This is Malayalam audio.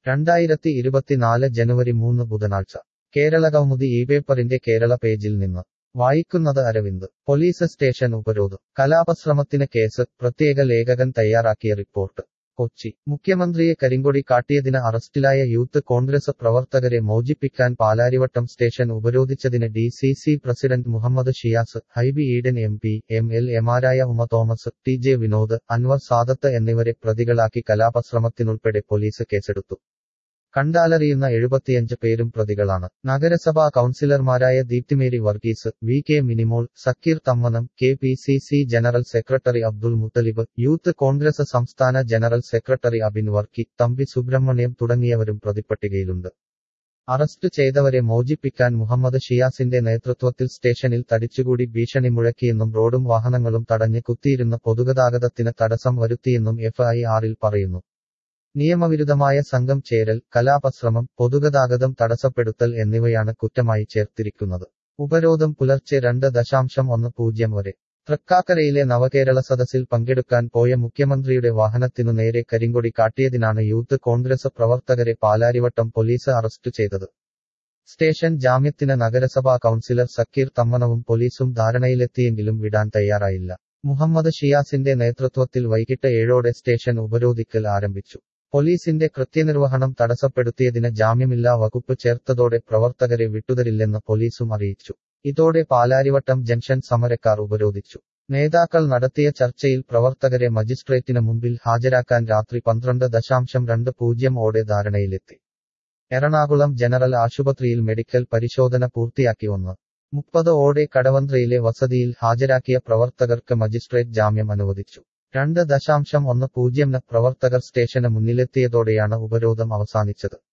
രണ്ടായിരത്തി ഇരുപത്തിനാല് ജനുവരി മൂന്ന് ബുധനാഴ്ച കേരളകൗമുദി ഈ പേപ്പറിന്റെ കേരള പേജിൽ നിന്ന് വായിക്കുന്നത് അരവിന്ദ് പോലീസ് സ്റ്റേഷൻ ഉപരോധം കലാപശ്രമത്തിന് കേസ് പ്രത്യേക ലേഖകൻ തയ്യാറാക്കിയ റിപ്പോർട്ട് കൊച്ചി മുഖ്യമന്ത്രിയെ കരിങ്കൊടി കാട്ടിയതിന് അറസ്റ്റിലായ യൂത്ത് കോൺഗ്രസ് പ്രവർത്തകരെ മോചിപ്പിക്കാൻ പാലാരിവട്ടം സ്റ്റേഷൻ ഉപരോധിച്ചതിന് D C C president Muhammad Shiyas Hibi Eden M P M L എമാരായ ഉമ തോമസ് ടി ജെ വിനോദ് അൻവർ സാദത്ത് എന്നിവരെ പ്രതികളാക്കി കലാപശ്രമത്തിനുൾപ്പെടെ പോലീസ് കേസെടുത്തു കണ്ടാലറിയുന്ന എഴുപത്തിയഞ്ച് പേരും പ്രതികളാണ് നഗരസഭാ കൗൺസിലർമാരായ Deepthi Mary Varghese V K Minimol Sakkeer Thammanam K P C C general secretary Abdul Muthalib youth Congress സംസ്ഥാന ജനറൽ സെക്രട്ടറി അബിൻ വർക്കി തമ്പി സുബ്രഹ്മണ്യം തുടങ്ങിയവരും പ്രതിപ്പട്ടികയിലുണ്ട് അറസ്റ്റ് ചെയ്തവരെ മോചിപ്പിക്കാൻ മുഹമ്മദ് ഷിയാസിന്റെ നേതൃത്വത്തിൽ സ്റ്റേഷനിൽ തടിച്ചുകൂടി ഭീഷണി മുഴക്കിയെന്നും റോഡും വാഹനങ്ങളും തടഞ്ഞ് കുത്തിയിരുന്ന പൊതുഗതാഗതത്തിന് തടസ്സം വരുത്തിയെന്നും എഫ് ഐ ആറിൽ പറയുന്നു നിയമവിരുദ്ധമായ സംഘം ചേരൽ കലാപശ്രമം പൊതുഗതാഗതം തടസ്സപ്പെടുത്തൽ എന്നിവയാണ് കുറ്റമായി ചേർത്തിരിക്കുന്നത് ഉപരോധം പുലർച്ചെ രണ്ട് ദശാംശം ഒന്ന് പൂജ്യം വരെ തൃക്കാക്കരയിലെ നവകേരള സദസ്സിൽ പങ്കെടുക്കാൻ പോയ മുഖ്യമന്ത്രിയുടെ വാഹനത്തിനു നേരെ കരിങ്കൊടി കാട്ടിയതിനാണ് യൂത്ത് കോൺഗ്രസ് പ്രവർത്തകരെ പാലാരിവട്ടം പോലീസ് അറസ്റ്റ് ചെയ്തത് സ്റ്റേഷൻ ജാമ്യത്തിന് നഗരസഭാ കൗൺസിലർ സക്കീർ തമ്മനവും പോലീസും ധാരണയിലെത്തിയെങ്കിലും വിടാൻ തയ്യാറായില്ല മുഹമ്മദ് ഷിയാസിന്റെ നേതൃത്വത്തിൽ വൈകിട്ട് ഏഴോടെ സ്റ്റേഷൻ ഉപരോധിക്കൽ ആരംഭിച്ചു പോലീസിന്റെ കൃത്യനിർവഹണം തടസ്സപ്പെടുത്തിയതിന് ജാമ്യമില്ലാ വകുപ്പ് ചേർത്തതോടെ പ്രവർത്തകരെ വിട്ടുതരില്ലെന്ന് പോലീസും അറിയിച്ചു ഇതോടെ പാലാരിവട്ടം ജംഗ്ഷൻ സമരക്കാർ ഉപരോധിച്ചു നേതാക്കൾ നടത്തിയ ചർച്ചയിൽ പ്രവർത്തകരെ മജിസ്ട്രേറ്റിന് മുമ്പിൽ ഹാജരാക്കാൻ രാത്രി പന്ത്രണ്ട് ദശാംശം രണ്ട് പൂജ്യം ഓടെ ധാരണയിലെത്തി എറണാകുളം ജനറൽ ആശുപത്രിയിൽ മെഡിക്കൽ പരിശോധന പൂർത്തിയാക്കി വന്ന് മുപ്പത് ഓടെ കടവന്ത്രയിലെ വസതിയിൽ ഹാജരാക്കിയ പ്രവർത്തകർക്ക് മജിസ്ട്രേറ്റ് ജാമ്യം അനുവദിച്ചു രണ്ട് ദശാംശം ഒന്ന് പൂജ്യം പ്രവർത്തകർ സ്റ്റേഷന് മുന്നിലെത്തിയതോടെയാണ് ഉപരോധം അവസാനിച്ചത്